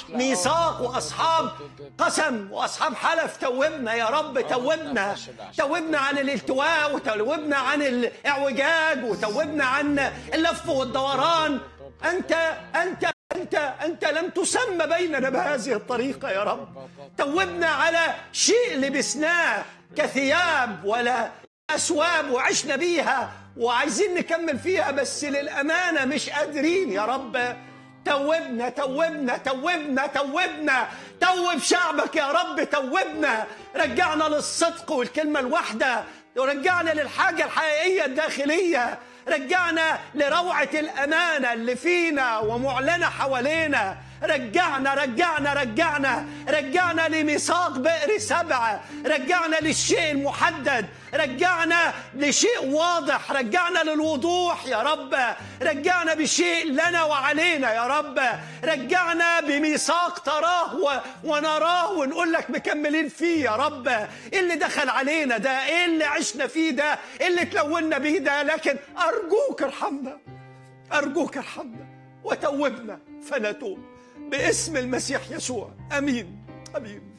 ميثاق واصحاب قسم واصحاب حلف توبنا يا رب توبنا توبنا عن الالتواء وتوبنا عن الاعوجاج وتوبنا عن اللف والدوران انت انت انت انت لم تسمى بيننا بهذه الطريقه يا رب توبنا على شيء لبسناه كثياب ولا أسواب وعشنا بيها وعايزين نكمل فيها بس للأمانة مش قادرين يا رب توبنا توبنا توبنا توبنا توب شعبك يا رب توبنا رجعنا للصدق والكلمة الواحدة ورجعنا للحاجة الحقيقية الداخلية رجعنا لروعة الأمانة اللي فينا ومعلنة حوالينا رجعنا رجعنا رجعنا رجعنا لميثاق بئر سبعة رجعنا للشيء المحدد رجعنا لشيء واضح رجعنا للوضوح يا رب رجعنا بشيء لنا وعلينا يا رب رجعنا بميثاق تراه و- ونراه ونقول لك مكملين فيه يا رب ايه اللي دخل علينا ده ايه اللي عشنا فيه ده ايه اللي تلونا بيه ده لكن ارجوك ارحمنا أرجوك ارحمنا وتوبنا فنتوب باسم المسيح يسوع أمين أمين